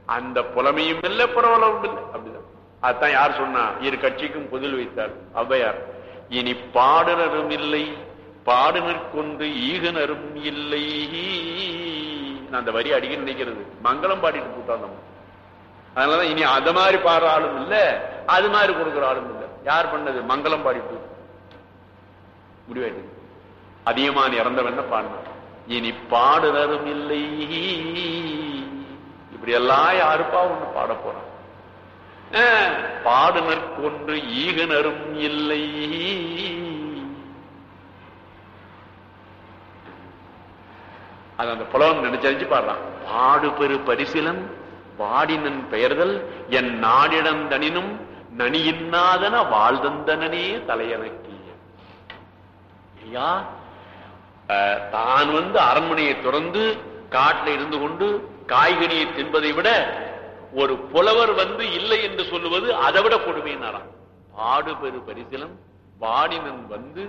அந்த புலமையும் இல்லை புறவலமும் இல்லை அப்படிதான் அதுதான் யார் சொன்னா இரு கட்சிக்கும் புதில் வைத்தார் ஔவையார் இனி பாடுனரும் இல்லை பாடுனர்கொண்டு ஈகனரும் இல்லை நான் அந்த வரி அடிக்க நினைக்கிறது மங்களம் பாடிட்டு போட்டான் நம்ம அதனாலதான் இனி அந்த மாதிரி பாடுற ஆளும் இல்ல அது மாதிரி கொடுக்குற ஆளும் இல்ல யார் பண்ணது மங்களம் பாடிட்டு முடிவாயிட்டு அதிகமான இறந்தவன் பாடினான் இனி பாடுனரும் இல்லை இப்படி எல்லாம் யாருப்பா ஒண்ணு பாட போறான் பாடுனர் கொன்று ஈகனரும் இல்லை அது அந்த புலவன் நினைச்சு பாடுறான் பாடு பெரு பரிசிலன் வாடினன் பெயர்தல் என் நாடிடம் தனினும் நனியின்னாதன வாழ்தந்தனனே தலையனக்கிய ஐயா அஹ், தான் வந்து அரண்மனையை துறந்து காட்டில் இருந்து கொண்டு காய்கனியை தின்பதை விட ஒரு புலவர் வந்து இல்லை என்று சொல்லுவது அதை விட கொடுமையினாராம் பாடு பெரு பரிசிலம் வாடினன் வந்து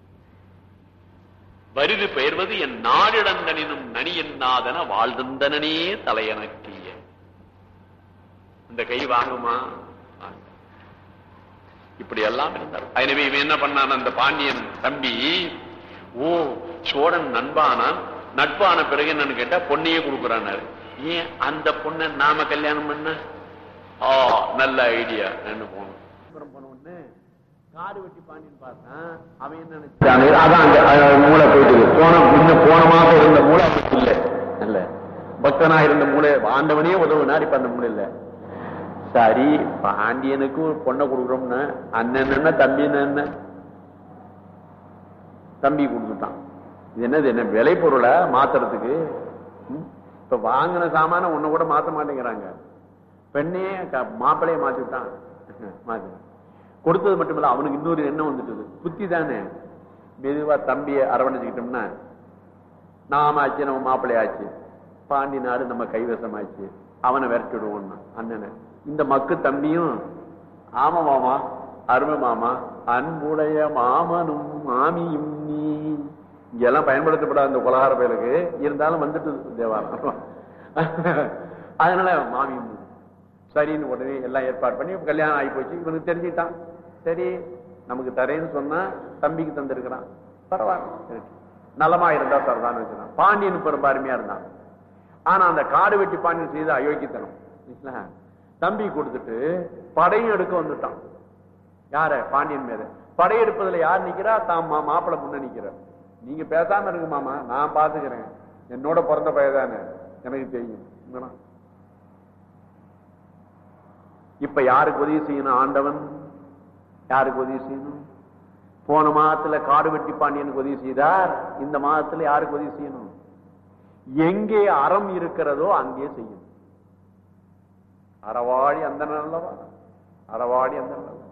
வருது பெயர்வது என் நாடிடந்தனினும் நனி என்னாதன வாழ்ந்தனனே தலையனக்கிய இந்த கை வாங்குமா வாங்க. இப்படி எல்லாம் இருந்தார் எனவே இவன் என்ன பண்ணான் அந்த பாண்டியன் தம்பி ஓ சோழன் நண்பானான் நட்பான பிறகு என்னன்னு கேட்டா பொண்ணையே கொடுக்குறானாரு ஏன் அந்த பொண்ணை நாம கல்யாணம் பண்ண ஆ நல்ல ஐடியா என்ன போனோம் போன உடனே காடு வெட்டி பாண்டியன் பார்த்தான் அவன் என்ன நினைச்சான் அதான் அந்த அஹ், மூளை போயிட்டு போன இன்னும் போன மாசம் இருந்த மூளை அவனுக்கு இல்ல இல்ல பக்தனா இருந்த மூளை ஆண்டவனே உதவுனார் இப்ப அந்த மூளை இல்ல சரி பாண்டியனுக்கு ஒரு பொண்ணை கொடுக்குறோம்னா அண்ணன் என்ன தம்பி என்ன தம்பி கொடுத்துட்டான் இது என்னது என்ன விலை பொருளை மாத்துறதுக்கு ம்? இப்ப வாங்கின சாமான ஒண்ணு கூட மாத்த மாட்டேங்கிறாங்க பெண்ணே க- மாப்பிளைய மாத்திட்டான் மாத்தி கொடுத்தது மட்டுமில்ல அவனுக்கு இன்னொரு எண்ணம் வந்துட்டது புத்தி தானே மெதுவா தம்பியை அரவணைச்சுக்கிட்டோம்னா நாம ஆச்சு நம்ம மாப்பிள்ளை ஆச்சு பாண்டி நாடு நம்ம கைவசம் ஆச்சு அவனை விரட்டி விடுவோம்னா அண்ணனை இந்த மக்கு தம்பியும் ஆமா மாமா அருமை மாமா அன்புடைய மாமனும் மாமியும் நீ இங்கெல்லாம் பயன்படுத்தப்படாத இந்த கொலகார பயலுக்கு இருந்தாலும் வந்துட்டு தேவாரம் அதனால மாமியும் நீ. சரின்னு உடனே எல்லாம் ஏற்பாடு பண்ணி கல்யாணம் ஆகி போச்சு இவனுக்கு தெரிஞ்சுட்டான் சரி நமக்கு தரேன்னு சொன்னா தம்பிக்கு தந்திருக்கிறான் பரவாயில்ல சரி. நலமா இருந்தா தரதான்னு வச்சுதான் பாண்டியன் இப்ப ரொம்ப அருமையா இருந்தான் ஆனா அந்த காடு வெட்டி பாண்டியன் செய்த அயோக்கியத்தனம் சரிங்களா? தம்பி கொடுத்துட்டு படையும் எடுக்க வந்துட்டான் யார பாண்டியன் மேல படையெடுப்பதுல யார் நிக்கிறா தான் மா- மாப்பிள்ளை முன்ன நிக்கிற நீங்க பேசாம இருக்கு மாமா நான் பாத்துக்கிறேன் என்னோட பிறந்த பையதானே எனக்கு தெரியும் இங்கனா. இப்ப யாருக்கு உதவி செய்யணும் ஆண்டவன் யாருக்கு உதவி செய்யணும் போன மாதத்துல காடு வெட்டி பாண்டியனுக்கு உதவி செய்தார் இந்த மாதத்துல யாருக்கு உதவி செய்யணும் எங்கே அறம் இருக்கிறதோ அங்கே செய்யணும் அறவாடி அந்த நல்லவா அறவாடி அந்த நல்லவா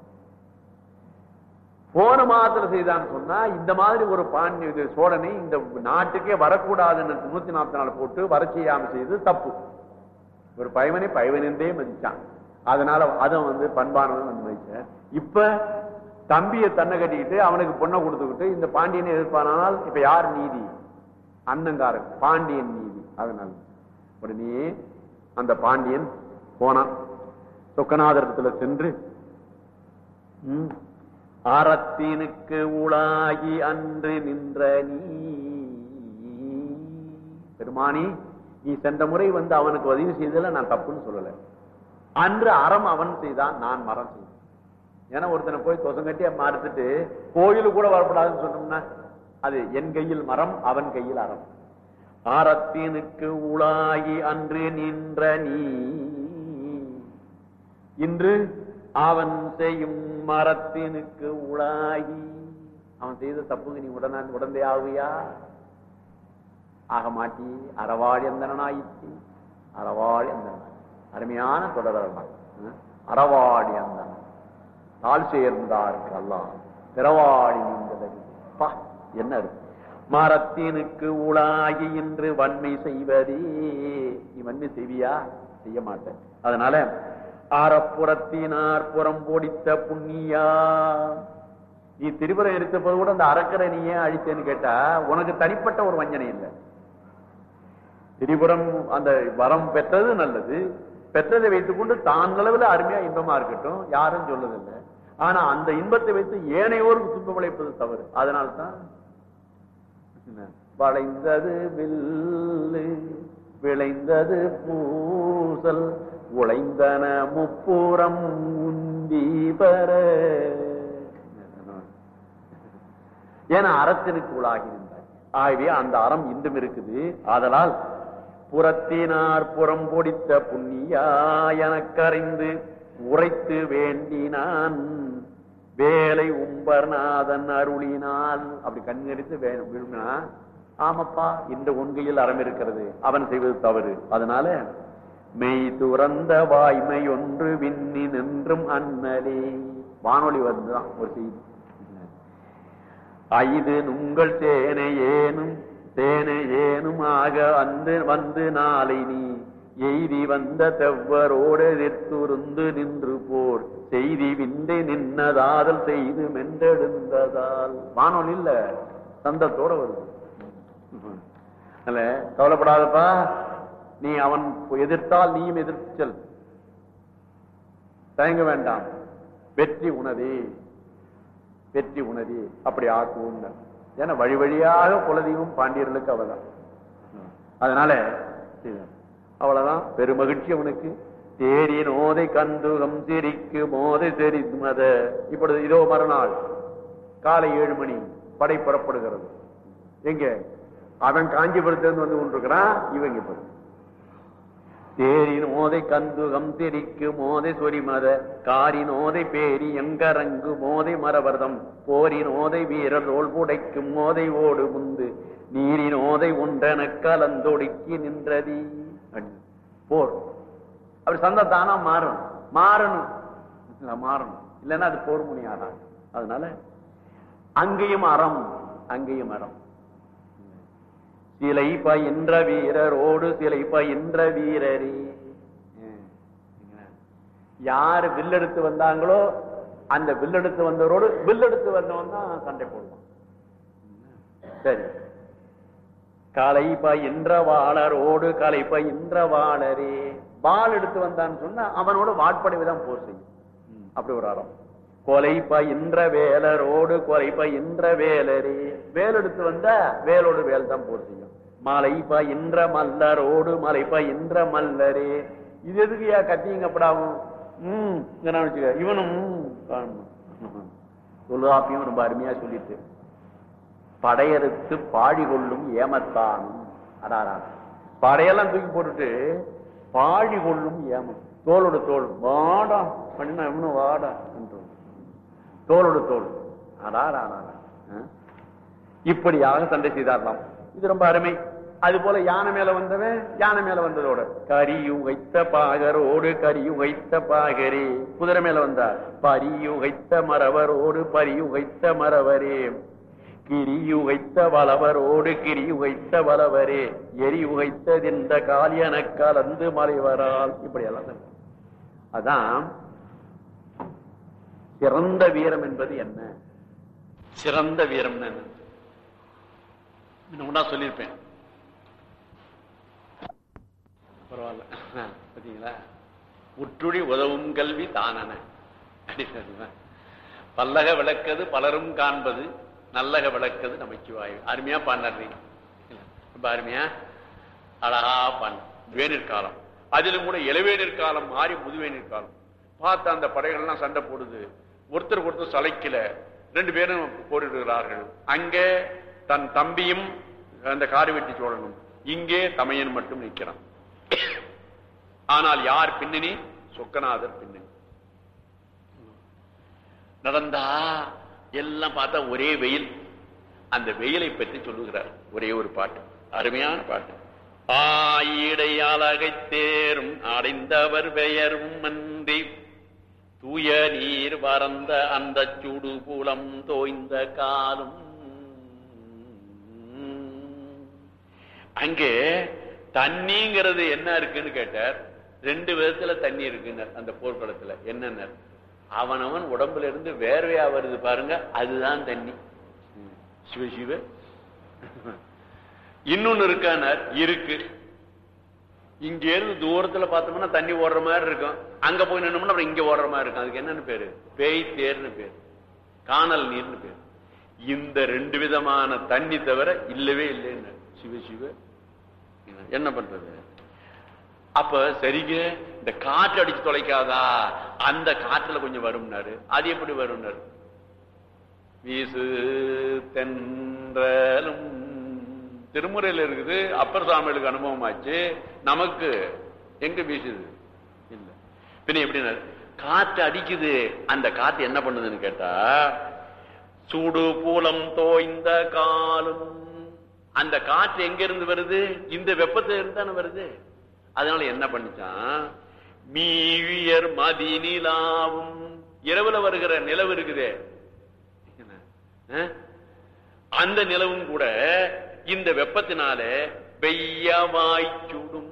போன மாதத்துல செய்தான்னு சொன்னா இந்த மாதிரி ஒரு பாண்டிய இது சோழனை இந்த நாட்டுக்கே வரக்கூடாதுன்னு நூத்தி நாற்பத்தி நாலு போட்டு வர செய்யாம செய்து தப்பு ஒரு பைவனை பைவன் என்றே மதிச்சான் அதனால அதுவும் வந்து பண்பானவன் வந்து மதிச்சார் இப்ப தம்பியை தன்னை கட்டிக்கிட்டு அவனுக்கு பொண்ணை கொடுத்துக்கிட்டு இந்த பாண்டியனை எதிர்ப்பானால் இப்ப யார் நீதி அண்ணங்காரன் பாண்டியன் நீதி அதனால உடனே அந்த பாண்டியன் போனான் சொக்கநாதரத்துல சென்று ம், அறத்தினுக்கு உளாகி அன்று நின்ற நீ பெருமானி நீ சென்ற முறை வந்து அவனுக்கு உதவி செய்ததுல நான் தப்புன்னு சொல்லல அன்று அறம் அவன் செய்தான் நான் மரம் செய்தேன் ஏன்னா ஒருத்தனை போய் தொசம் கட்டி மறுத்துட்டு கோயிலு கூட வரக்கூடாதுன்னு சொன்னோம்னா அது என் கையில் மரம் அவன் கையில் அறம் ஆரத்தினுக்கு உளாகி அன்று நின்ற நீ இன்று அவன் செய்யும் மரத்தினுக்கு உளாகி அவன் செய்த தப்புக்கு நீ உடனே உடந்தே ஆகுயா ஆக மாட்டி அறவாடி அந்தனாயிற்று அறவாடி அந்தனாய் அருமையான தொடரலாம் அறவாடி அந்தன் தாழ் சேர்ந்தாருக்கு அல்லாம் பிறவாடி நின்றதடி பா என்ன இருக்கு மரத்தினுக்கு உளாகி இன்று வன்மை செய்வதே நீ வன்மை செய்வியா செய்ய மாட்டேன் அதனால அறப்புறத்தினார் புறம் பொடித்த புண்ணியா நீ திரிபுரம் இருத்தப்போது கூட அந்த அறக்கரை நீ ஏன் அழித்தேன்னு கேட்டா உனக்கு தனிப்பட்ட ஒரு வஞ்சனை இல்லை திரிபுரம் அந்த வரம் பெற்றது நல்லது பெற்றதை வைத்துக் கொண்டு தான் அளவுல அருமையா இன்பமா இருக்கட்டும் யாரும் சொல்லதில்லை ஆனா அந்த இன்பத்தை வைத்து ஏனையோருக்கு துன்பம் விளைப்பது தவறு அதனால்தான் வளைந்தது வில்லு விளைந்தது பூசல் உழைந்தன முப்புறம் உந்தி பெற ஏன்னா அறத்தினுக்கு உள்ளாகி நின்றார் ஆகவே அந்த அறம் இன்றும் இருக்குது ஆதலால் புறத்தினார் புறம் பொடித்த புண்ணியா எனக்கறிந்து உரைத்து வேண்டினான் வேலை உம்பர்நாதன் அருளினால் அப்படி கண்ணெடுத்து விழுங்கினா ஆமப்பா இந்த ஒன்கையில் அறம் இருக்கிறது அவன் செய்வது தவறு அதனால மெய் துறந்த வாய்மை ஒன்று விண்ணி நின்றும் அண்ணலே வானொலி வந்துதான் ஒரு செய்தி ஐது நுங்கள் தேனை ஏனும் தேனை ஏனும் ஆக வந்து வந்து நாளை நீ எய்தி வந்த தெவ்வரோடு எதிர்த்துருந்து நின்று போர் செய்தி விந்தை நின்னதாதல் செய்து மென்றெடுந்ததால் வானொலி இல்ல சந்தத்தோட வருது அல்ல கவலைப்படாதப்பா நீ அவன் எதிர்த்தால் நீயும் எதிர்த்து செல் தயங்க வேண்டாம் வெற்றி உணவே வெற்றி உணரி அப்படி ஆக்குவோம் ஏன்னா வழி வழியாக குலதெய்வம் பாண்டியர்களுக்கு அவதான் அதனால அவ்வளவுதான் பெருமகிழ்ச்சி அவனுக்கு தேரி நோதை கந்துகம் சிரிக்கு மோதை தெரி மத இப்பொழுது இதோ மறுநாள் காலை ஏழு மணி படை புறப்படுகிறது எங்க அவன் காஞ்சிபுரத்திலிருந்து வந்து கொண்டிருக்கிறான் இவங்க இப்ப தேரின் ஓதை கந்துகம் திரிக்கு மோதை சொரிமத காரின் ஓதை பேரி எங்கரங்கு மோதை மரவர்தம் போரின் ஓதை வீரர் ரோல் புடைக்கும் மோதை ஓடு முந்து நீரின் ஓதை ஒன்றென கலந்தொடுக்கி நின்றதி போர் அப்படி சந்தா தானா மாறணும் மாறணும் மாறணும் இல்லைன்னா அது போர் முனியாதான் அதனால அங்கேயும் அறம் அங்கேயும் அறம் சிலை பயின்ற வீரரோடு சிலை பயின்ற வீரரே யாரு வில்லெடுத்து வந்தாங்களோ அந்த வில்லெடுத்து வந்தவரோடு வில்லெடுத்து வந்தவன் தான் சண்டை போடுவான் சரி கலை பயின்ற வாளரோடு கலை பயின்ற வாளரே வாள் எடுத்து வந்தான்னு சொன்னா அவனோட வாட்படைவுதான் போர் செய்யும் அப்படி ஒரு அறம் கொலை பயின்ற வேலரோடு கொலை பயின்ற வேலரே வேல் எடுத்து வந்தா வேலோடு வேல் தான் போர் செய்யும் மலை பயின்ற மல்லரோடு மலை பயின்ற மல்லரே இது எதுக்குயா கத்திங்கப்படாவும் உம் வச்சுக்க இவனும் தொல்காப்பியும் ரொம்ப அருமையா சொல்லிட்டு படையறுத்து பாடி கொள்ளும் ஏமத்தானும் அடாரா படையெல்லாம் தூக்கி போட்டுட்டு பாடி கொள்ளும் ஏமம் தோளோட தோல் வாடா பண்ணினா இவனும் வாடா என்றோம் தோளோட தோல் அடாரா இப்படியாக சண்டை செய்தாரலாம் இது ரொம்ப அருமை அது போல யானை மேல வந்தவன் யானை மேல வந்ததோட கரியுகைத்த பாகரோடு கரியுகைத்த பாகரே குதிரை மேல வந்தார் பரியுகைத்த மரவரோடு பரியுகைத்த மரவரே கிரியுகைத்த வளவரோடு கிரியுகைத்த வளவரே எரியுகைத்ததிந்த காலியன கலந்து மறைவரால் இப்படி எல்லாம் அதான் சிறந்த வீரம் என்பது என்ன சிறந்த வீரம் என்ன சொல்லியிருப்பேன் பரவாயில்ல பாத்தீங்களா உற்றுடி உதவும் கல்வி தானன பல்லக விளக்கது பலரும் காண்பது நல்லக விளக்கது நமச்சிவாயு அருமையா பாண்டாரு ரொம்ப அருமையா அழகா பான் வேணிற் காலம் அதிலும் கூட இளவேணிற் காலம் மாறி முதுவேணிற் காலம் பார்த்த அந்த படைகள்லாம் சண்டை போடுது ஒருத்தருக்கு ஒருத்தர் சளைக்கல ரெண்டு பேரும் போரிடுகிறார்கள் அங்கே தன் தம்பியும் அந்த காரி வெட்டி சோழனும் இங்கே தமையன் மட்டும் நிற்கிறான் ஆனால் யார் பின்னணி சொக்கநாதர் பின்னணி நடந்தா எல்லாம் பார்த்தா ஒரே வெயில் அந்த வெயிலை பற்றி சொல்லுகிறார் ஒரே ஒரு பாட்டு அருமையான பாட்டு ஆயிடை அழகை தேரும் அடைந்தவர் பெயரும் அன்றி தூய நீர் வரந்த அந்த சுடு புலம் தோய்ந்த காலும் அங்கே தண்ணிங்கிறது என்ன இருக்குன்னு கேட்டார் ரெண்டு விதத்துல தண்ணி இருக்குன்னு அந்த போர்க்களத்துல என்னென்ன அவனவன் உடம்புல இருந்து வேர்வையா வருது பாருங்க அதுதான் தண்ணி சிவ சிவ இன்னொன்னு இருக்கானார் இருக்கு இங்க இருந்து தூரத்துல பார்த்தோம்னா தண்ணி ஓடுற மாதிரி இருக்கும் அங்க போய் நின்னோம்னா அப்புறம் இங்க ஓடுற மாதிரி இருக்கும் அதுக்கு என்னன்னு பேரு பேய் தேர்னு பேரு காணல் நீர்னு பேரு இந்த ரெண்டு விதமான தண்ணி தவிர இல்லவே இல்லைன்னு சிவ சிவ என்ன பண்றது அப்ப சரிங்க இந்த காற்று அடிச்சு தொலைக்காதா அந்த காற்றுல கொஞ்சம் வரும்னாரு அது எப்படி வரும்னாரு வீசு தென்றலும் திருமுறையில் இருக்குது அப்பர் சாமிகளுக்கு அனுபவம் ஆச்சு நமக்கு எங்க வீசுது இல்ல பின்ன எப்படின்னா காற்று அடிக்குது அந்த காத்து என்ன பண்ணுதுன்னு கேட்டா சூடு பூலம் தோய்ந்த காலும் அந்த காற்று எங்க இருந்து வருது இந்த வெப்பத்துல இருந்து தானே வருது அதனால என்ன பண்ணிச்சான் மீவியர் மதி நிலாவும் இரவுல வருகிற நிலவு இருக்குதே அஹ்? அந்த நிலவும் கூட இந்த வெப்பத்தினால வெய்யவாய் சுடும்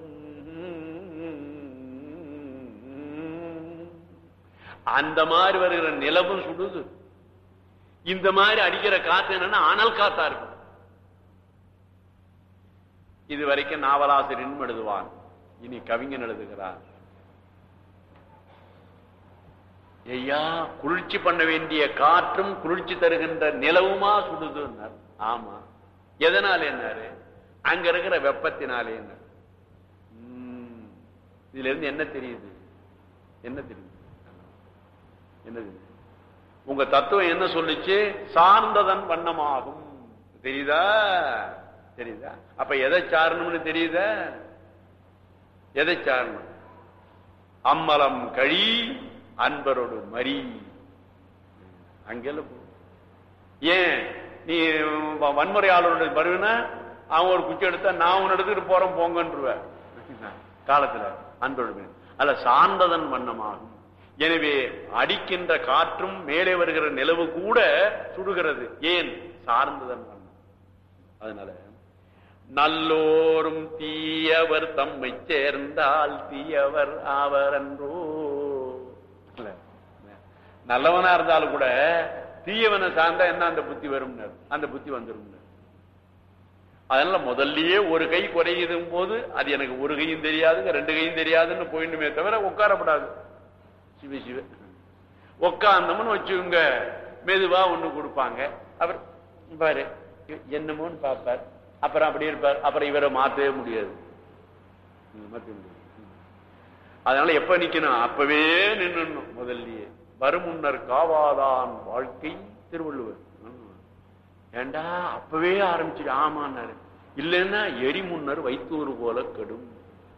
அந்த மாதிரி வருகிற நிலவும் சுடுது இந்த மாதிரி அடிக்கிற காத்து என்னன்னா அனல் காத்தா இருக்கும் இது வரைக்கும் நாவலாசிரியன் எழுதுவான் இனி கவிஞன் எழுதுகிறார் ஐயா குளிர்ச்சி பண்ண வேண்டிய காற்றும் குளிர்ச்சி தருகின்ற நிலவுமா சுடுதுன்னார் ஆமா எதனால என்னாரு அங்க இருக்கிற வெப்பத்தினாலே என்ன இதுல இருந்து என்ன தெரியுது என்ன தெரியுது என்ன தெரியுது உங்க தத்துவம் என்ன சொல்லுச்சு சார்ந்ததன் வண்ணமாகும் தெரியுதா தெரியுதா அப்ப எதை சாரணும்னு தெரியுதா எதை சாரணும் அம்மலம் கழி அன்பரோடு மரி அங்கெல்லாம் போ ஏன் நீ வ- வன்முறையாளருடைய வருவினா அவன் ஒரு குச்சி எடுத்தா நான் உன் எடுத்துட்டு போறேன் போங்கன்றுவ காலத்துல அன்பரோடு மரி. அல்ல சார்ந்ததன் வண்ணமாகும் எனவே அடிக்கின்ற காற்றும் மேலே வருகிற நிலவு கூட சுடுகிறது ஏன் சார்ந்ததன் வண்ணம் அதனால நல்லோரும் தீயவர் தம்மை சேர்ந்தால் தீயவர் ஆவர் அன்றோ இல்ல. நல்லவனா இருந்தாலும் கூட தீயவனை சார்ந்தா என்ன அந்த புத்தி வரும் அந்த புத்தி வந்துரும் அதனால முதல்லயே ஒரு கை குறையுதும் போது அது எனக்கு ஒரு கையும் தெரியாதுங்க ரெண்டு கையும் தெரியாதுன்னு போயிடுமே தவிர உட்காரப்படாது சிவ சிவ உட்கார்ந்தோம்னு வச்சுக்கோங்க மெதுவா ஒண்ணு கொடுப்பாங்க அவர் பாரு என்னமோன்னு பார்ப்பார் அப்புறம் அப்படி இருப்பார் அப்புறம் இவரை மாத்தவே முடியாது ம், மாத்தவே முடியாது அதனால எப்ப நிக்கணும் அப்பவே நின்னுடணும் முதல்லயே வருமுன்னர் காவாதான் வாழ்க்கை திருவள்ளுவர் ம். ஏண்டா அப்பவே ஆரம்பிச்சிடு ஆமான்னாரு இல்லைன்னா எரி முன்னர் வைத்தூர் போல கெடும்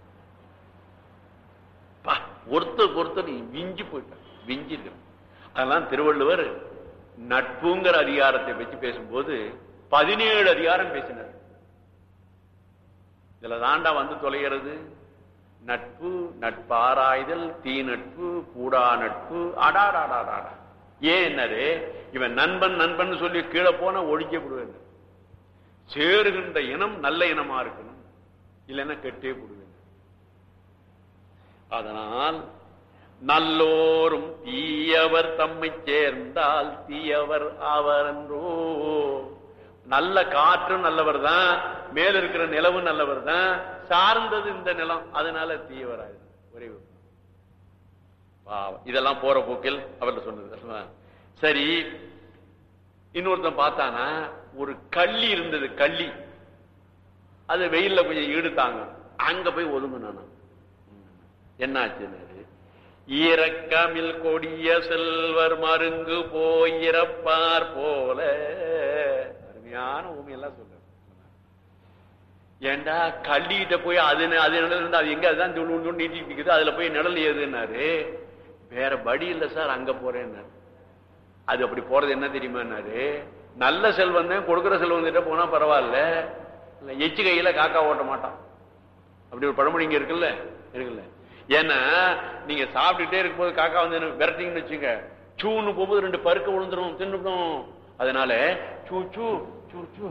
பா, ஒருத்தருக்கு ஒருத்தர் விஞ்சி போயிட்டார் விஞ்சி இருக்கு அதெல்லாம் திருவள்ளுவர் நட்புங்கிற அதிகாரத்தை வச்சு பேசும்போது பதினேழு அதிகாரம் பேசினார் இதுல தாண்டா வந்து தொலைகிறது நட்பு நட்பாராய்தல் தீ நட்பு கூடா நட்பு அடாடாடாடாடா ஏன் என்னது இவன் நண்பன் நண்பன் சொல்லி கீழே போனா ஒழிக்க விடுவேன் சேருகின்ற இனம் நல்ல இனமா இருக்கணும் இல்லைன்னா கெட்டே விடுவேன் அதனால் நல்லோரும் தீயவர் தம்மை சேர்ந்தால் தீயவர் அவர் என்றோ நல்ல காற்றும் நல்லவர் தான் மேல இருக்கிற நிலவும் நல்லவர் தான் சார்ந்தது இந்த நிலம் அதனால தீயவராயுது ஒரே ஒரு. பாவம் இதெல்லாம் போற போக்கில் அவர்கிட்ட சொன்னது அல்லவா? சரி இன்னொருத்தன் பார்த்தானா ஒரு கள்ளி இருந்தது கள்ளி அது வெயில்ல கொஞ்சம் ஈடுத்தாங்க அங்க போய் ஒதுங்கினானா என்னாச்சுன்னாரு ஈரக்கமில் கொடிய செல்வர் மருங்கு போய் இறப்பார் போல அருமையான ஊமையெல்லாம் சொல்ற ஏண்டா கள்ளிகிட்ட போய் அது நி- அது நிழல் இருந்தா அது எங்க அதுதான் துண்டு துண்டு நீட்டிட்டு இருக்குது அதுல போய் நிழல் ஏதுன்னாரு வேற படி இல்ல சார் அங்க போறேன்னாரு அது அப்படி போறது என்ன தெரியுமான்னாரு நல்ல செல்வம் தான் கொடுக்கிற செல்வம் கிட்ட போனா பரவாயில்ல இல்ல எச்சு கையில காக்கா ஓட்ட மாட்டான் அப்படி ஒரு பழமொழி இங்க இருக்குல்ல இருக்குல்ல ஏன்னா நீங்க சாப்பிட்டுட்டே இருக்கும்போது காக்கா வந்து என்ன விரட்டிங்கன்னு வச்சுங்க சூன்னு போகும்போது ரெண்டு பருக்க விழுந்துரும் தின்னுடும் அதனால சூ சூ சூ சூ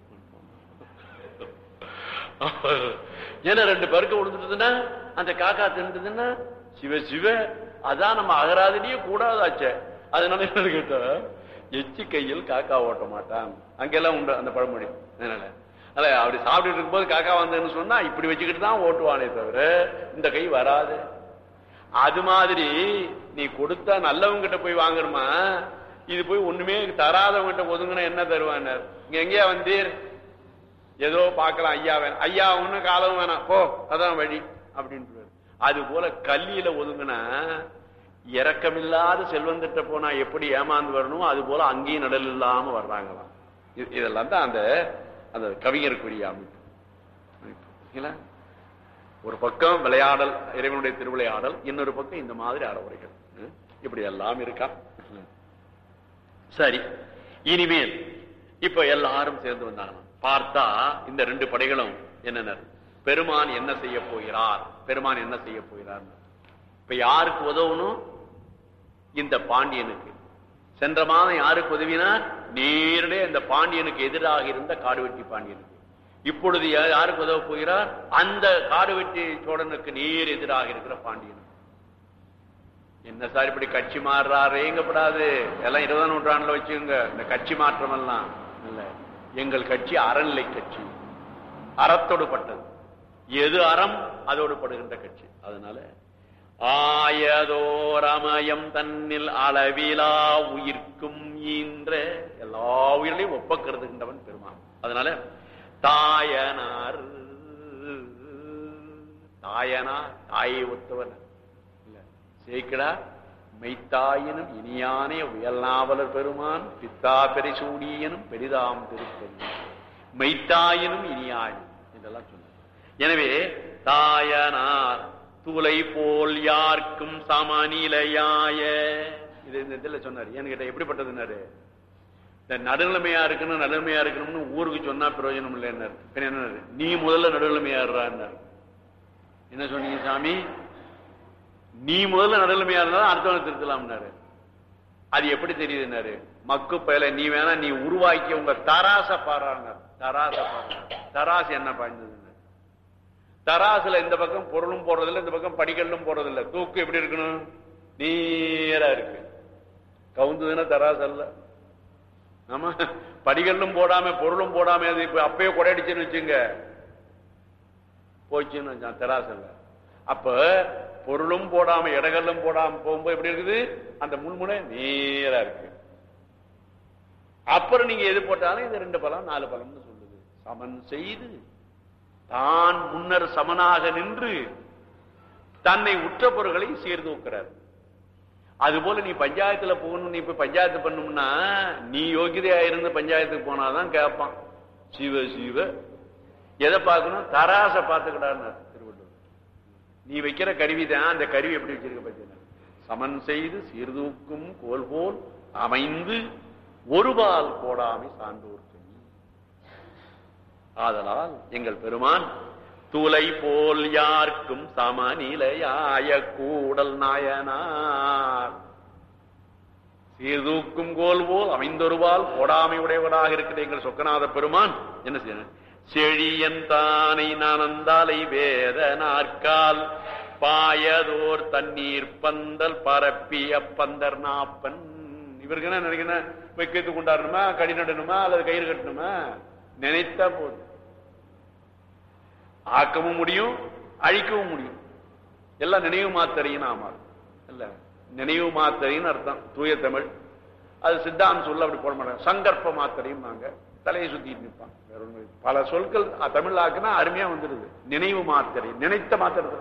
ஏன்னா ரெண்டு பருக்க விழுந்துட்டுதுன்னா அந்த காக்கா தின்னுதுன்னா சிவ சிவ அதான் நம்ம அகராதிலேயே கூடாதாச்சே அதனால என்ன கேட்டா எச்சி கையில் காக்கா ஓட்ட மாட்டான் அங்கெல்லாம் உண்டு அந்த பழமொழி அதனால அல்ல அப்படி சாப்பிட்டுட்டு இருக்கும்போது காக்கா வந்ததுன்னு சொன்னா இப்படி வச்சுக்கிட்டு தான் ஓட்டுவானே தவிர இந்த கை வராது அது மாதிரி நீ கொடுத்தா நல்லவங்க கிட்ட போய் வாங்கணுமா இது போய் ஒண்ணுமே தராதவங்க கிட்ட ஒதுங்கினா என்ன தருவானார் இங்க எங்கேயா வந்தீர் ஏதோ பார்க்கலாம் ஐயா வேணாம் ஐயா ஒண்ணு காலம் வேணாம் போ அதான் வழி அப்படின்ட்டு அது போல கல்லியில ஒதுங்கினா இரக்கமில்லாத செல்வந்திட்ட போனா எப்படி ஏமாந்து வரணும் அது போல அங்கேயும் நடல் இல்லாம வர்றாங்களாம் இது- இதெல்லாம் தான் அந்த அந்த கவிஞருக்குரிய அமைப்பு அமைப்பு. சரிங்களா? ஒரு பக்கம் விளையாடல் இறைவனுடைய திருவிளையாடல் இன்னொரு பக்கம் இந்த மாதிரி அறவுரைகள் ம்? இப்படி எல்லாம் இருக்கா சரி இனிமேல் இப்ப எல்லாரும் சேர்ந்து வந்தாங்களாம் பார்த்தா இந்த ரெண்டு படைகளும் என்னென்ன பெருமான் என்ன செய்ய போகிறார் பெருமான் என்ன செய்ய போகிறார் இப்ப யாருக்கு உதவணும் இந்த பாண்டியனுக்கு சென்ற மாதம் யாருக்கு உதவினார் நேரடியாக இந்த பாண்டியனுக்கு எதிராக இருந்த காடுவெட்டி பாண்டியனுக்கு இப்பொழுது யா- யாருக்கு உதவ போகிறார் அந்த காடுவெட்டி சோழனுக்கு நேர் எதிராக இருக்கிற பாண்டியனுக்கு என்ன சார் இப்படி கட்சி மாறுறாரேங்கப்படாது எல்லாம் இருபதாம் நூற்றாண்டுல வச்சுங்க இந்த கட்சி மாற்றம் எல்லாம் இல்ல எங்கள் கட்சி அறநிலை கட்சி அறத்தோடு பட்டது எது அறம் அதோடு படுகின்ற கட்சி அதனால ஆயதோரமயம் தன்னில் அளவிலா உயிர்க்கும் ஈன்ற எல்லா உயிர்களையும் ஒப்பக்கருதுகின்றவன் பெருமான் அதனால தாயனார் தாயனார் தாயை ஒத்தவன் இல்ல சேக்கடா மெய்த்தாயினும் இனியானே உயல்நாவலர் பெருமான் பித்தா பெரிசூடியனும் பெரிதாம் திருப்பதி மெய்த்தாயினும் இனியாயும் இதெல்லாம் சொன்னார் எனவே தாயனார் துளை போல் யார்க்கும் சமநிலையாய இது இந்த இதுல சொன்னார் ஏன்னு கேட்டா எப்படிப்பட்டதுன்னாரு இந்த நடுநிலைமையா இருக்கணும் நடுநிலைமையா இருக்கணும்னு ஊருக்கு சொன்னா பிரயோஜனம் இல்லைன்னாரு பின்ன என்ன நீ முதல்ல நடுநிலைமையா இருறான்னாரு என்ன சொன்னீங்க சாமி நீ முதல்ல நடுநிலைமையா இருந்தா அடுத்தவனை திருத்தலாம்னாரு அது எப்படி தெரியுதுன்னாரு மக்கு பயல நீ வேணா நீ உருவாக்கி உங்க தராச பாடுறாங்க தராச பாடுறாங்க தராசு என்ன பாய்ந்ததுன்னு தராசுல இந்த பக்கம் பொருளும் போடுறதில்ல இந்த பக்கம் படிக்கல்லும் போடுறதில்ல தூக்கு எப்படி இருக்கணும் நேரா இருக்கு கவுந்ததுன்னா தராசு அல்ல ஆமா படிகள்லும் போடாம பொருளும் போடாம அது இப்ப அப்பயே கொடையடிச்சுன்னு வச்சுங்க போச்சுன்னு வச்சான் தெராசல்ல அப்ப பொருளும் போடாம இடகல்லும் போடாம போகும்போது எப்படி இருக்குது அந்த முன்முனை நேரா இருக்கு அப்புறம் நீங்க எது போட்டாலும் இது ரெண்டு பலம் நாலு பலம்னு சொல்லுது சமன் செய்து தான் முன்னர் சமனாக நின்று தன்னை உற்ற பொருள்களை சீர்தூக்கிறார் அதுபோல நீ பஞ்சாயத்துல போகணும் நீ இப்ப பஞ்சாயத்து பண்ணணும்னா நீ யோகிதையா இருந்து பஞ்சாயத்துக்கு போனாதான் கேட்பான் சிவ சிவ எதை பார்க்கணும் தராச பார்த்துக்கிடான்னு திருவள்ளுவர் நீ வைக்கிற கருவி தான் அந்த கருவி எப்படி வச்சிருக்க பார்த்தீங்கன்னா சமன் செய்து சீர்தூக்கும் கோல் போல் அமைந்து ஒருபால் போடாமை சான்றோர் ஆதலால் எங்கள் பெருமான் துளை போல் யார்க்கும் சமநிலையாய கூடல் நாயனார் சீர்தூக்கும் கோல் போல் அமைந்தொருவால் போடாமை உடையவனாக இருக்கிற எங்கள் சொக்கநாத பெருமான் என்ன செய்யணும் செழியன் தானை நனந்தாலை வேத நாற்கால் பாயதோர் தண்ணீர் பந்தல் பரப்பிய பந்தர் நாப்பன் இவருக்கு என்ன நினைக்கணும் வைக்கத்து கொண்டாடணுமா கடி நடணுமா அல்லது கயிறு கட்டணுமா நினைத்தா போதும் ஆக்கவும் முடியும் அழிக்கவும் முடியும் எல்லாம் நினைவு மாத்தரையும் ஆமா இல்ல நினைவு மாத்தரைன்னு அர்த்தம் தூய தமிழ் அது சித்தாந்தம் சொல்ல அப்படி போட மாட்டாங்க சங்கற்ப மாத்திரையும் நாங்க தலையை சுத்திட்டு நிற்பான் வேற ஒண்ணும் இல்லை. பல சொற்கள் அஹ், தமிழ் ஆக்குனா அருமையா வந்துடுது நினைவு மாத்திரை நினைத்த மாத்திரை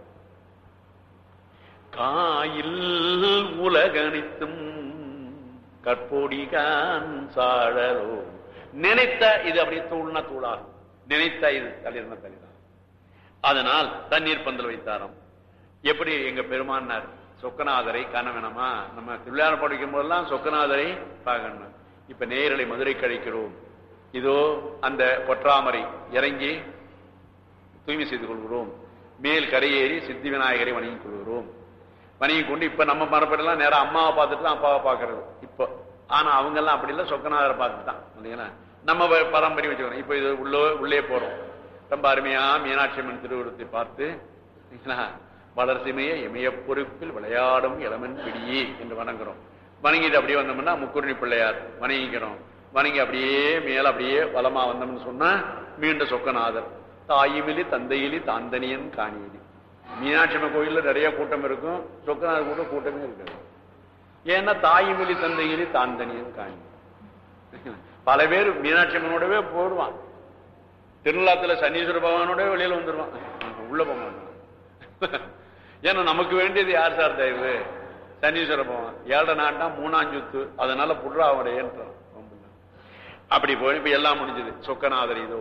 காயில் உலகணித்தும் கற்பொடிகான் சாழலோ நினைத்த இது அப்படியே தூள்னா தூளாகும் நினைத்த இது தளிர்னா தளிதான் அதனால் தண்ணீர் பந்தல் வைத்தாராம் எப்படி எங்க பெருமானார் சொக்கநாதரை காண வேணாமா நம்ம திருவிழா படிக்கும் போதெல்லாம் சொக்கநாதரை பார்க்கணும் இப்ப நேரலை மதுரை கழிக்கிறோம் இதோ அந்த பொற்றாமரை இறங்கி தூய்மை செய்து கொள்கிறோம் மேல் கரையேறி சித்தி விநாயகரை வணங்கிக் கொள்கிறோம் வணங்கி கொண்டு இப்ப நம்ம மரப்பெல்லாம் நேரம் அம்மாவை பார்த்துட்டு தான் அப்பாவை பார்க்கறது இப்போ ஆனா அவங்க எல்லாம் அப்படி இல்லை சொக்கநாதரை பார்த்துட்டு தான் இல்லைங்களா நம்ம வ- பாரம்பரியம் வச்சுக்கணும் இப்ப இது உள்ள உள்ளே போறோம் ரொம்ப அருமையா மீனாட்சி அம்மன் திருவுருத்தை பார்த்து சரிங்களா? வளர்சிமைய இமய பொறுப்பில் விளையாடும் இளமன் பிடியே என்று வணங்குறோம் வணங்கிட்டு அப்படியே வந்தோம்னா முக்குருணி பிள்ளையார் வணங்கிக்கிறோம் வணங்கி அப்படியே மேல அப்படியே வலமா வந்தோம்னு சொன்னா மீண்ட சொக்கநாதர் தாயுமிலி தந்தையிலி தாந்தனியன் காணியலி மீனாட்சி அம்மன் கோயில்ல நிறைய கூட்டம் இருக்கும் சொக்கநாதர் கூட கூட்டமே இருக்காது ஏன்னா தாயுமிலி தந்தையிலி தாந்தனியன் காணி பல பேர் மீனாட்சி அம்மனோடவே போடுவான் திருநள்ளாத்துல சனீஸ்வர பகவானோட வெளியில வந்துருவான் உள்ள போக மாட்டான் ஏன்னா நமக்கு வேண்டியது யார் சார் தயவு சனீஸ்வர பகவான் ஏழரை நாட்டா மூணாஞ்சுத்து அதனால புடுறா அவடையன்றான் அப்படி போய் இப்ப எல்லாம் முடிஞ்சது சொக்கநாதர் இதோ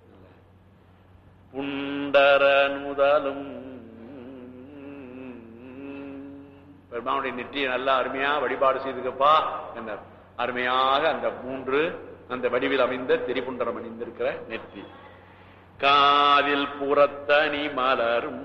புண்டர நுதலும் பெருமானுடைய நெற்றியை நல்லா அருமையா வழிபாடு செய்துக்கப்பா என்றார் அருமையாக அந்த மூன்று அந்த வடிவில் அமைந்த திரிபுண்டரம் அணிந்திருக்கிற நெற்றி காதில் புறத்தனி மலரும்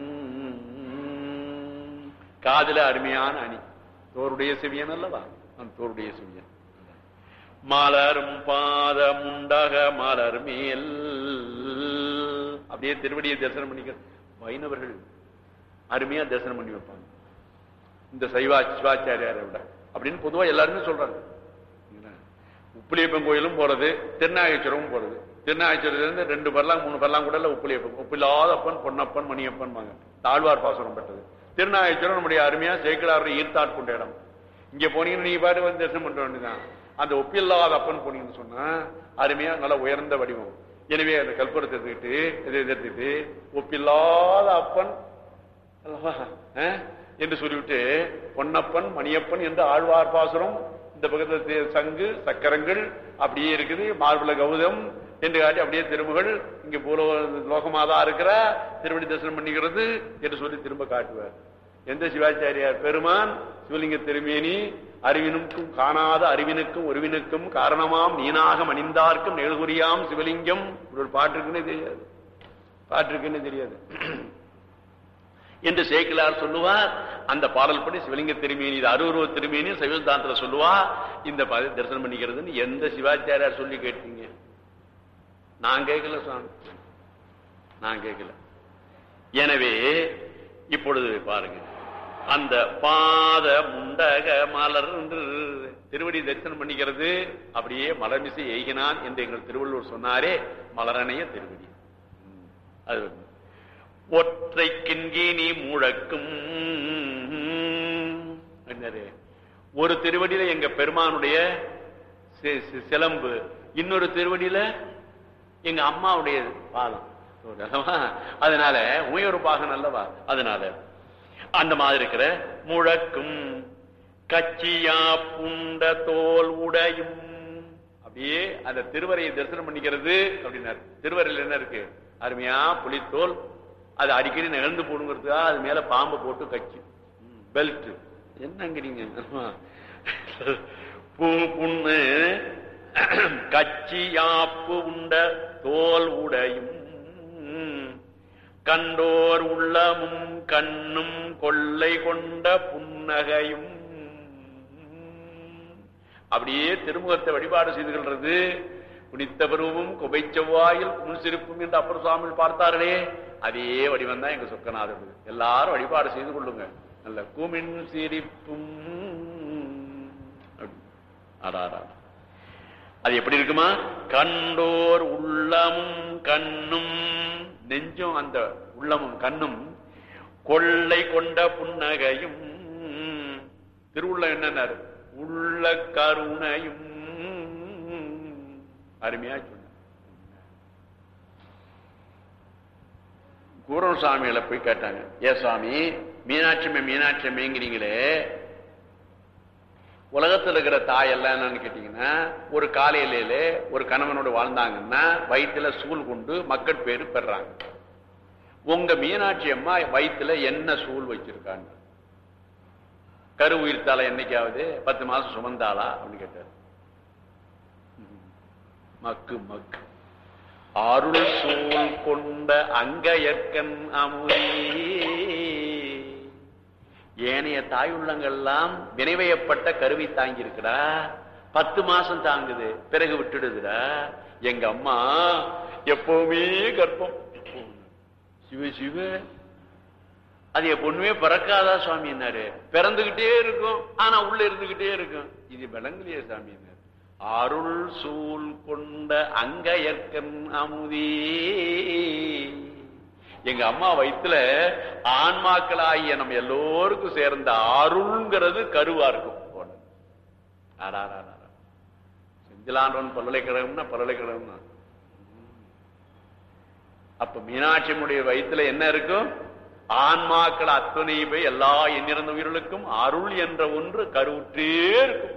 காதில அருமையான அணி தோருடைய செவியன் அல்லவா அந்த தோருடைய செவியன் மலரும் பாத முண்டக மலர் மேல் அப்படியே திருவடியை தரிசனம் பண்ணிக்க வைணவர்கள் அருமையா தரிசனம் பண்ணி வைப்பாங்க இந்த சைவா சிவாச்சாரியாரை விட அப்படின்னு பொதுவா எல்லாருமே சொல்றாங்க உப்புலியப்பன் கோயிலும் போறது திருநாகேஸ்வரமும் போறது திருநாகேஸ்வரத்துல இருந்து ரெண்டு பரலாம் மூணு பரலாம் கூட இல்ல உப்புலியப்பன் உப்பில்லாதப்பன் பொன்னப்பன் மணியப்பன் வாங்க தாழ்வார் பாசனம் பெற்றது திருநாகேஸ்வரம் நம்முடைய அருமையா சேக்கடார் ஈர்த்தாட்கொண்ட இடம் இங்க போனீங்கன்னா நீங்க பாட்டு வந்து தரிசனம் பண்ண வேண்டியதான் அந்த ஒப்பில்லாத அப்பன் போனீங்கன்னு சொன்னா அருமையா நல்ல உயர்ந்த வடிவம் எனவே அந்த கல்புரத்தை எடுத்துக்கிட்டு இதை எடுத்துக்கிட்டு ஒப்பில்லாத அப்பன் அல்லவா அஹ், என்று சொல்லிவிட்டு பொன்னப்பன் மணியப்பன் என்று ஆழ்வார் பாசுரம் இந்த பக்கத்துல சங்கு சக்கரங்கள் அப்படியே இருக்குது மார்புல கௌதம் என்று காட்டி அப்படியே திருமுகள் இங்க பூலோ லோகமாதா இருக்கிற திருவடி தரிசனம் பண்ணிக்கிறது என்று சொல்லி திரும்ப காட்டுவார் எந்த சிவாச்சாரியார் பெருமான் சிவலிங்க திருமேனி அறிவினுக்கும் காணாத அறிவினுக்கும் ஒருவினுக்கும் காரணமாம் நீனாக மணிந்தார்க்கும் நெழுகுறியாம் சிவலிங்கம் இப்படி ஒரு பாட்டு இருக்குன்னே தெரியாது பாட்டு இருக்குன்னு தெரியாது என்று சேக்கிலார் சொல்லுவார் அந்த பாடல் படி சிவலிங்க திருமேனி இது அருவுருவ திருமேனி சைவதாந்திர சொல்லுவா இந்த ப- தரிசனம் பண்ணிக்கிறதுன்னு எந்த சிவாச்சாரியார் சொல்லி கேட்டீங்க நான் கேட்கல சுவாமி நான் கேட்கல எனவே இப்பொழுது பாருங்க அந்த பாத முண்டக மலர் என்று திருவடி தரிசனம் பண்ணிக்கிறது அப்படியே மலர்மிசை எய்கினான் என்று எங்கள் திருவள்ளுவர் சொன்னாரே மலரணைய திருவடி ம், அது வந்து. ஒற்றை கிண்கினி முழக்கும் என்னது ஒரு திருவடியில எங்க பெருமானுடைய சி- சி- சிலம்பு இன்னொரு திருவடியில எங்க அம்மாவுடைய பாதம் அல்லவா? அதனால உயர் பாகன் அல்லவா அதனால அந்த மாதிரி இருக்கிற முழக்கும் கச்சியா புண்ட தோல் உடையும் அப்படியே அந்த திருவரையை தரிசனம் பண்ணிக்கிறது அப்படின்னாரு திருவரையில் என்ன இருக்கு அருமையா புலித்தோல் அது அடிக்கடி நிகழ்ந்து போடுங்கிறதுக்கா அது மேல பாம்பு போட்டு கச்சி பெல்ட் என்னங்கிறீங்க பூ புண்ணு கச்சியாப்பு உண்ட தோல் உடையும் கண்டோர் உள்ளமும் கண்ணும் கொள்ளை கொண்ட புன்னகையும் அப்படியே திருமுகத்தை வழிபாடு செய்து கொள்றது குனித்த பருவமும் குபை செவ்வாயில் முன் சிரிப்பும் என்று அப்பர் சுவாமி பார்த்தார்களே அதே வடிவம் தான் எங்க சொக்கநாதர் எல்லாரும் வழிபாடு செய்து கொள்ளுங்க நல்ல குமின் சிரிப்பும் அப்படி. அடாடா அது எப்படி இருக்குமா கண்டோர் உள்ளமும் கண்ணும் நெஞ்சும் அந்த உள்ளமும் கண்ணும் கொள்ளை கொண்ட புன்னகையும் திருவுள்ள என்னன்னாரு உள்ள கருணையும் அருமையா சொன்ன கூரல் சாமிகளை போய் கேட்டாங்க ஏ சுவாமி மீனாட்சிமை மீனாட்சிமைங்கிறீங்களே உலகத்துல இருக்கிற தாய் எல்லாம் என்னன்னு கேட்டீங்கன்னா ஒரு காலையில ஒரு கணவனோடு வாழ்ந்தாங்கன்னா வயிற்றுல சூல் கொண்டு மக்கள் பேரு பெறாங்க உங்க மீனாட்சி அம்மா வயிற்றுல என்ன சூல் வச்சிருக்காங்க கரு உயிர்த்தாளா என்னைக்காவது பத்து மாசம் சுமந்தாளா அப்படின்னு கேட்டார் மக்கு மக்கு அருள் சூழ் கொண்ட அங்கயற்கண் அமுதே ஏனைய தாய் உள்ளங்கள்லாம் வினைவயப்பட்ட கருவி தாங்கி இருக்குடா பத்து மாசம் தாங்குது பிறகு விட்டுடுதுடா எங்க அம்மா எப்பவுமே கர்ப்பம் சிவ சிவ அது என் பொண்ணுமே பிறக்காதா சுவாமி என்னாரு பிறந்துகிட்டே இருக்கும் ஆனா உள்ள இருந்துகிட்டே இருக்கும் இது விளங்கலையே சாமி என்னாரு அருள் சூழ் கொண்ட அங்கயற்கன் அமுதே எங்க அம்மா வயித்துல ஆன்மாக்களாகிய நம்ம எல்லோருக்கும் சேர்ந்த அருள்ங்கிறது கருவா இருக்கும் போன. அடாடாடா. செந்திலாண்டவன் பல்கலைக்கழகம்னா பல்கலைக்கழகம் தான் அப்ப மீனாட்சியமுடைய வயித்துல என்ன இருக்கும் ஆன்மாக்கள் அத்தனை போய் எல்லா எண்ணிறந்த உயிர்களுக்கும் அருள் என்ற ஒன்று கருவுற்றே இருக்கும்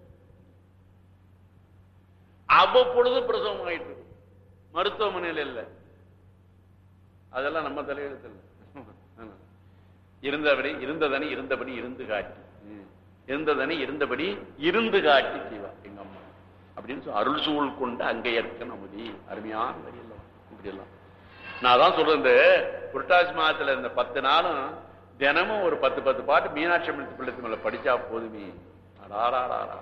அவ்வப்பொழுது பிரசவம் ஆயிட்டு இருக்கும் மருத்துவமனையில் இல்ல அதெல்லாம் நம்ம தலையெழுத்தில் இருந்தபடி இருந்ததனை இருந்தபடி இருந்து காட்டி ம். இருந்ததனை இருந்தபடி இருந்து காட்டி செய்வா எங்க அம்மா அப்படின்னு சொல்லி அருள் சூழ் கொண்டு அங்கே ஏற்க நமதி அருமையான வரி எல்லாம் இப்படி எல்லாம் நான் தான் சொல்றேன் இந்த புரட்டாசி மாதத்துல இந்த பத்து நாளும் தினமும் ஒரு பத்து பத்து பாட்டு மீனாட்சி அம்மன் பிள்ளைத்து மேல படிச்சா போதுமே அடாராடாரா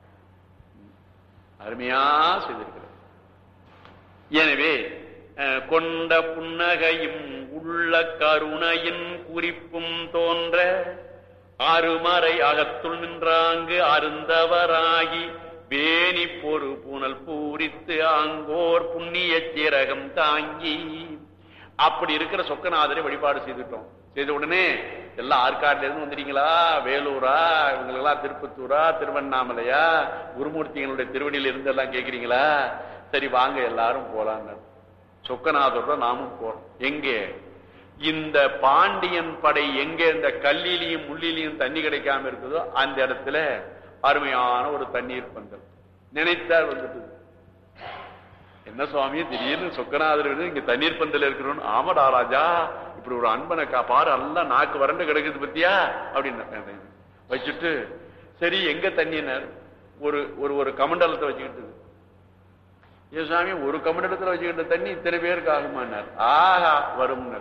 அருமையா செய்திருக்கிறது எனவே அஹ், கொண்ட புன்னகையும் உள்ள கருணையின் குறிப்பும் தோன்ற அருமறை அகத்துள் நின்றாங்கு அருந்தவராகி வேணி பொறு புனல் பூரித்து ஆங்கோர் புண்ணிய சிறகம் தாங்கி அப்படி இருக்கிற சொக்கநாதரை வழிபாடு செய்துட்டோம் செய்த உடனே எல்லாம் ஆற்காட்டுல இருந்து வந்துட்டீங்களா வேலூரா இவங்களுக்கெல்லாம் திருப்பத்தூரா திருவண்ணாமலையா குருமூர்த்திகளுடைய திருவடியில இருந்து எல்லாம் கேக்குறீங்களா சரி வாங்க எல்லாரும் போலான்னு சொக்கநாதரோட நாமும் போறோம் எங்கே இந்த பாண்டியன் படை எங்க இந்த கல்லிலையும் முள்ளிலையும் தண்ணி கிடைக்காம இருக்குதோ அந்த இடத்துல அருமையான ஒரு தண்ணீர் பந்தல் நினைத்தார் வந்துட்டு என்ன சுவாமி திடீர்னு சொக்கநாதர் வந்து இங்க தண்ணீர் பந்தல் இருக்கிறோம் ஆமாடா ராஜா இப்படி ஒரு அன்பனை கா பாரு எல்லாம் நாக்கு வறண்டு கிடக்குது பத்தியா அப்படின்னு வச்சுட்டு சரி எங்க தண்ணினர் ஒரு ஒரு ஒரு கமண்டலத்தை வச்சுக்கிட்டு ஏ சாமி ஒரு கமண்டலத்துல வச்சுக்கிட்ட தண்ணி இத்தனை பேருக்கு ஆகுமானார் ஆஹா வரும்னர்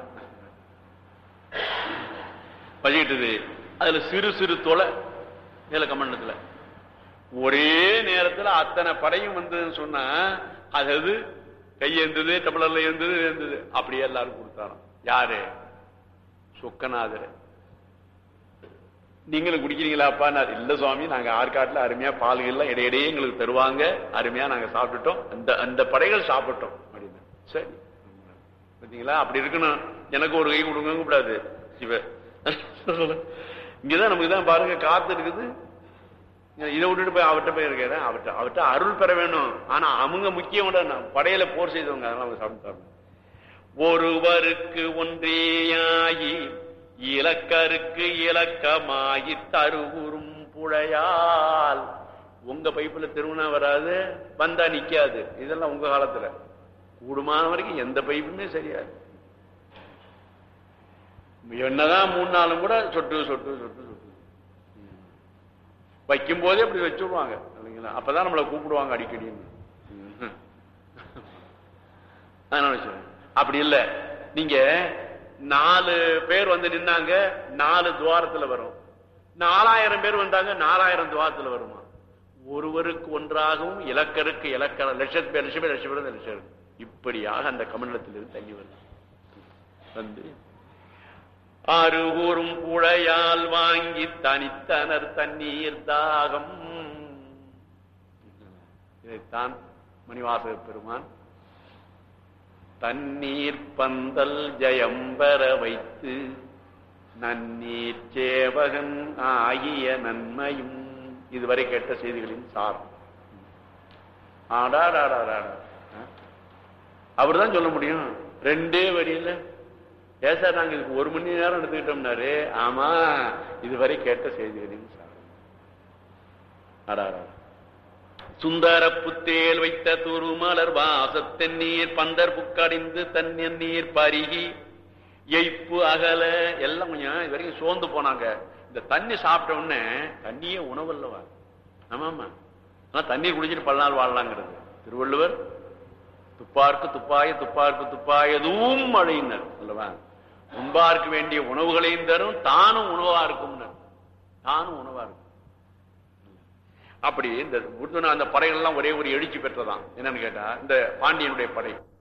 வச்சுக்கிட்டது அதுல சிறு சிறு தொலை மேல கமண்டலத்துல ஒரே நேரத்துல அத்தனை படையும் வந்ததுன்னு சொன்னா அது கையேந்தது டபுளர்ல இருந்தது இருந்தது அப்படியே எல்லாரும் கொடுத்தாராம் யாரு சொக்கநாதர் நீங்களும் குடிக்கிறீங்களாப்பா நான் இல்ல சுவாமி நாங்க ஆற்காட்டுல அருமையா பால்கள்லாம் இடையிடையே எங்களுக்கு தருவாங்க அருமையா நாங்க சாப்பிட்டுட்டோம் அந்த அந்த படைகள் சாப்பிட்டோம் அப்படின்னு சரி பாத்தீங்களா அப்படி இருக்கணும் எனக்கு ஒரு கை கொடுங்க கூடாது சிவ இங்கதான் நமக்கு தான் பாருங்க காத்து இருக்குது இதை விட்டுட்டு போய் அவர்கிட்ட போய் இருக்கிறேன் அவர்கிட்ட அவர்கிட்ட அருள் பெற வேணும் ஆனா அவங்க முக்கியம் விட நான் படையில போர் செய்தவங்க அதெல்லாம் அவங்க சாப்பிட்டாங்க ஒருவருக்கு ஒன்றேயாகி இலக்கருக்கு இலக்கமாகி தருவுறும் புழையால் உங்க பைப்புல திருமணம் வராது வந்தா நிக்காது இதெல்லாம் உங்க காலத்துல கூடுமான வரைக்கும் எந்த பைப்புமே சரியாது என்னதான் மூணு நாளும் கூட சொட்டு சொட்டு சொட்டு சொட்டு வைக்கும் போதே அப்படி வச்சுடுவாங்க இல்லைங்களா அப்பதான் நம்மளை கூப்பிடுவாங்க அடிக்கடி அப்படி இல்ல நீங்க நாலு பேர் வந்து நின்னாங்க நாலு துவாரத்துல வரும் நாலாயிரம் பேர் வந்தாங்க நாலாயிரம் துவாரத்துல வருமா ஒருவருக்கு ஒன்றாகவும் இலக்கருக்கு இலக்க லட்சத்து பேர் லட்சம் பேர் லட்சம் பேர் லட்சம் இப்படியாக அந்த கமண்டலத்திலிருந்து தண்ணி வருது வந்து அருகூறும் புழையால் வாங்கி தனித்தனர் தண்ணீர் தாகம் இதைத்தான் மணிவாசக பெருமான் தண்ணீர் பந்தல் ஜெயம்பர வைத்து நன்னீர் சேவகன் ஆகிய நன்மையும் இதுவரை கேட்ட செய்திகளின் சாரம் ஆடாடாடாடா அவர் தான் சொல்ல முடியும் ரெண்டே வரியில ஏன் சார் நாங்க இதுக்கு ஒரு மணி நேரம் எடுத்துக்கிட்டோம்னாரு ஆமா இதுவரை கேட்ட செய்திகளின் சாரம் அடாடா சுந்தர புத்தேல் வைத்த துருமலர் வாசத்தென்னீர் பந்தர் புக்கடிந்து தண்ணீர் பருகி எய்ப்பு அகல எல்லாம் கொஞ்சம் இது வரைக்கும் சோர்ந்து போனாங்க இந்த தண்ணி சாப்பிட்ட உடனே தண்ணியே உணவல்லவா ஆமாமா ஆனா தண்ணீர் குடிச்சிட்டு பல நாள் வாழலாங்கிறது திருவள்ளுவர் துப்பார்க்கு துப்பாய துப்பார்க்கு துப்பாயதும் மழையினர் அல்லவா உண்பார்க்கு வேண்டிய உணவுகளையும் தரும் தானும் உணவா இருக்கும் தானும் உணவா இருக்கும் அப்படி இந்த அந்த படைகள் எல்லாம் ஒரே ஒரு எழுச்சி பெற்றதான் என்னன்னு கேட்டா இந்த பாண்டியனுடைய படை